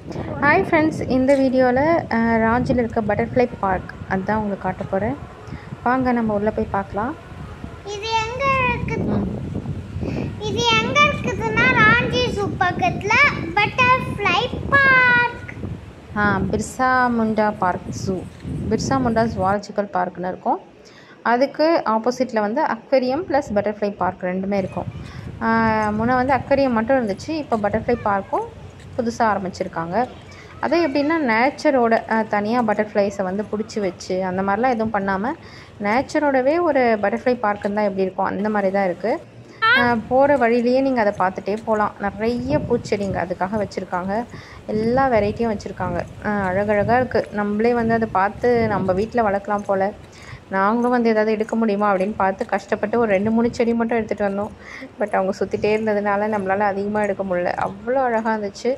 Hi friends இந்த வீடியோவில் ராஞ்சியில் இருக்க பட்டர்ஃப்ளை பார்க் அதுதான் உங்களுக்கு காட்ட போகிறேன் வாங்க நம்ம உள்ளே போய் பார்க்கலாம் இது எங்க இருக்குது ம். இது எங்க இருக்குதுன்னா ராஞ்சி ஜூ பக்கத்துல பட்டர்ஃப்ளை பார்க் ஆ Birsa Munda park zoo Birsa Munda zoological பார்க்னு இருக்கும் அதுக்கு ஆப்போசிட்டில் வந்து அக்வேரியம் ப்ளஸ் பட்டர்ஃப்ளை பார்க் ரெண்டுமே இருக்கும் ஆ, முன்ன வந்து அக்வேரியம் மட்டும் இருந்துச்சு இப்போ பட்டர்ஃப்ளை பார்க்கும் புதுசாக ஆரம்பிச்சிருக்காங்க அது எப்படின்னா நேச்சரோட தனியாக பட்டர்ஃப்ளைஸை வந்து பிடிச்சி வச்சு அந்த மாதிரிலாம் எதுவும் பண்ணாமல் நேச்சரோடவே ஒரு பட்டர்ஃப்ளை பார்க்குன்னு தான் எப்படி இருக்கும் அந்த மாதிரி தான் இருக்குது போகிற வழியிலேயே நீங்கள் அதை பார்த்துட்டே போகலாம் நிறைய பூச்செடிங்க அதுக்காக வச்சுருக்காங்க எல்லா வெரைட்டியும் வச்சுருக்காங்க அழகழகாக இருக்குது நம்மளே வந்து அதை பார்த்து நம்ம வீட்டில் வளர்க்கலாம் போல் நாங்களும் வந்து ஏதாவது எடுக்க முடியுமா அப்படின்னு பார்த்து கஷ்டப்பட்டு ஒரு ரெண்டு மூணு செடி மட்டும் எடுத்துகிட்டு வந்தோம் பட் அவங்க சுற்றிட்டே இருந்ததுனால நம்மளால் அதிகமாக எடுக்க முடியல அவ்வளோ அழகாக இருந்துச்சு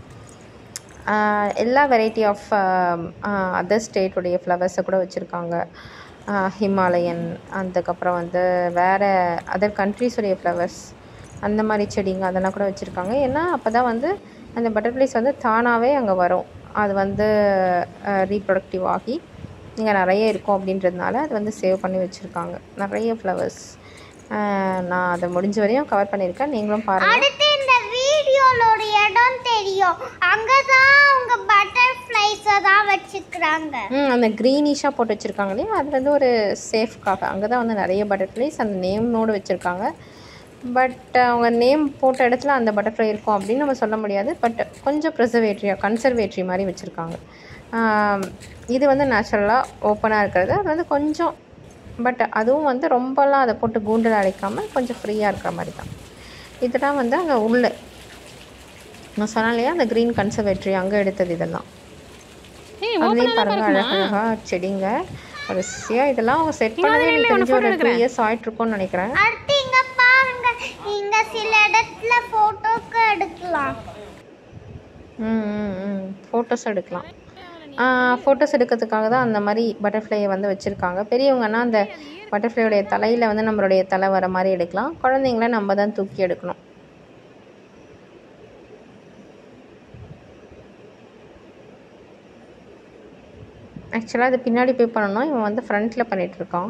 ஆஹ் எல்லா வெரைட்டி ஆஃப் அதர் ஸ்டேட்டுடைய ஃப்ளவர்ஸை கூட வச்சுருக்காங்க ஹிமாலயன் அதுக்கப்புறம் வந்து வேறு அதர் கண்ட்ரீஸுடைய ஃப்ளவர்ஸ் அந்த மாதிரி செடிங்க அதெல்லாம் கூட வச்சுருக்காங்க ஏன்னா அப்போ தான் வந்து அந்த பட்டர்ஃப்ளைஸ் வந்து தானாகவே அங்கே வரும் அது வந்து ரீப்ரொடக்டிவ் ஆகி இங்கே நிறைய இருக்கும் அப்படின்றதுனால அது வந்து சேவ் பண்ணி வச்சுருக்காங்க நிறைய ஃப்ளவர்ஸ் நான் அதை முடிஞ்ச வரையும் கவர் பண்ணியிருக்கேன் நீங்களும் பாருங்கள் அடுத்து இந்த வீடியோல ஒரு இடம் தெரியும் அங்கதான் அவங்க பட்டர்ஃப்ளைஸை தான் வச்சுக்கிறாங்க ம் அந்த க்ரீனிஷாக போட்டு வச்சுருக்காங்க இல்லையா அது வந்து ஒரு சேஃப்காக அங்கே தான் வந்து நிறைய பட்டர்ஃப்ளைஸ் அந்த நேம்னோடு வச்சுருக்காங்க பட் அவங்க நேம் போட்ட இடத்துல அந்த பட்டர்ஃப்ளை இருக்கும் அப்படின்னு நம்ம சொல்ல முடியாது பட் கொஞ்சம் ப்ரிசர்வேட்ரியாக கன்சர்வேட்ரி மாதிரி வச்சுருக்காங்க இது வந்து நேச்சுரலாக ஓப்பனாக இருக்கிறது அது வந்து கொஞ்சம் பட் அதுவும் வந்து ரொம்பலாம் அதை போட்டு கூண்டில் அடைக்காமல் கொஞ்சம் ஃப்ரீயாக இருக்கிற மாதிரி தான் இதெல்லாம் வந்து அங்கே உள்ள நான் சொன்னேன் இல்லையா அந்த க்ரீன் கன்சர்வேட்ரி அங்கே எடுத்தது இதெல்லாம் அதுலேயும் பாருங்க அழகழகா செடிங்க வரிசையாக இதெல்லாம் அவங்க செட் பண்ணவே எனக்கு தெரிஞ்சு ஒரு டூ இயர்ஸ் ஆயிட்டு இருக்கும்னு நினைக்கிறேன் அடுத்து இங்க பாருங்க இங்க சில இடத்துல போட்டோக்கு எடுக்கலாம் ம் ம் ம் ஃபோட்டோஸ் எடுக்கலாம் ஃபோட்டோஸ் எடுக்கிறதுக்காக தான் அந்த மாதிரி பட்டர்ஃப்ளையை வந்து வச்சுருக்காங்க பெரியவங்கன்னா அந்த பட்டர்ஃப்ளையோடைய தலையில் வந்து நம்மளுடைய தலை வர மாதிரி எடுக்கலாம் குழந்தைங்கள நம்ம தான் தூக்கி எடுக்கணும் ஆக்சுவலாக அது பின்னாடி போய் பண்ணணும் இவன் வந்து ஃப்ரண்ட்டில் பண்ணிகிட்ருக்கான்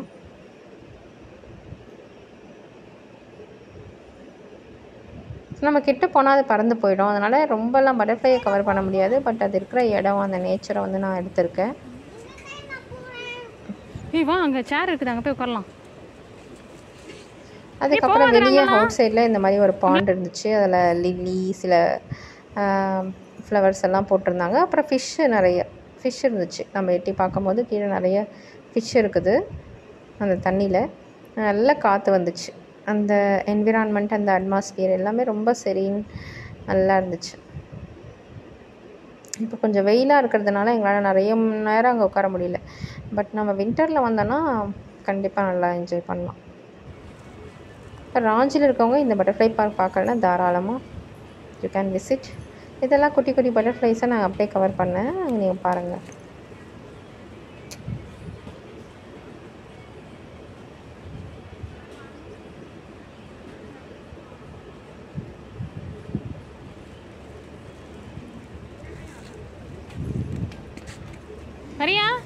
நம்ம கிட்ட போனால் அது பறந்து போயிடும் அதனால் ரொம்பலாம் பட்டர்ஃப்ளையை கவர் பண்ண முடியாது பட் அது இருக்கிற இடம் அந்த நேச்சரை வந்து நான் எடுத்திருக்கேன் ஏய் வா அங்கே சேர் இருக்குது அங்கே போய் உட்காரலாம் அதுக்கப்புறம் வெளியே அவுட் சைடில் இந்த மாதிரி ஒரு பாண்ட் இருந்துச்சு அதில் லில்லி சில ஃப்ளவர்ஸ் எல்லாம் போட்டிருந்தாங்க அப்புறம் ஃபிஷ்ஷு நிறைய ஃபிஷ் இருந்துச்சு நம்ம எட்டி பார்க்கும்போது கீழே நிறைய ஃபிஷ் இருக்குது அந்த தண்ணியில் நல்ல காற்று வந்துச்சு அந்த என்விரான்மெண்ட் அந்த அட்மாஸ்பியர் எல்லாமே ரொம்ப சரின்னு நல்லா இருந்துச்சு இப்போ கொஞ்சம் வெயிலாக இருக்கிறதுனால எங்களால் நிறைய மணி நேரம் அங்கே உட்கார முடியல பட் நம்ம வின்டரில் வந்தோன்னா கண்டிப்பாக நல்லா என்ஜாய் பண்ணலாம் இப்போ ராஞ்சியில் இருக்கவங்க இந்த பட்டர்ஃப்ளை பார்க் பார்க்கலன்னா தாராளமாக யூ கேன் விசிட் இதெல்லாம் குட்டி குட்டி பட்டர்ஃப்ளைஸை நான் அப்படியே கவர் பண்ணேன் நீங்கள் பாருங்கள் வரியா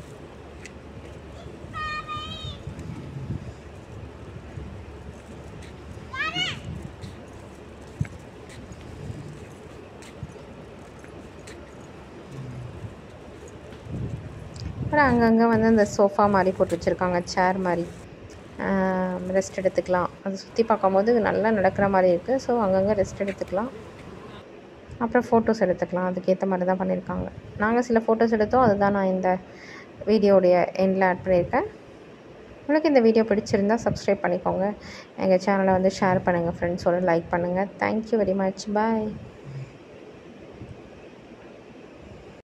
அப்புறம் அங்கங்கே வந்து அந்த சோஃபா மாதிரி போட்டு வச்சுருக்காங்க சேர் மாதிரி ரெஸ்ட் எடுத்துக்கலாம் அது சுற்றி பார்க்கும்போது நல்லா நடக்கிற மாதிரி இருக்குது ஸோ அங்கங்கே ரெஸ்ட் எடுத்துக்கலாம் அப்புறம் ஃபோட்டோஸ் எடுத்துக்கலாம் அதுக்கேற்ற மாதிரி தான் பண்ணியிருக்காங்க நாங்கள் சில ஃபோட்டோஸ் எடுத்தோம் அதுதான் நான் இந்த வீடியோடைய எண்டில் ஆட் பண்ணியிருக்கேன் உங்களுக்கு இந்த வீடியோ பிடிச்சிருந்தா சப்ஸ்கிரைப் பண்ணிக்கோங்க எங்கள் சேனலை வந்து ஷேர் பண்ணுங்கள் ஃப்ரெண்ட்ஸோட லைக் பண்ணுங்கள் தேங்க்யூ வெரி மச் பாய்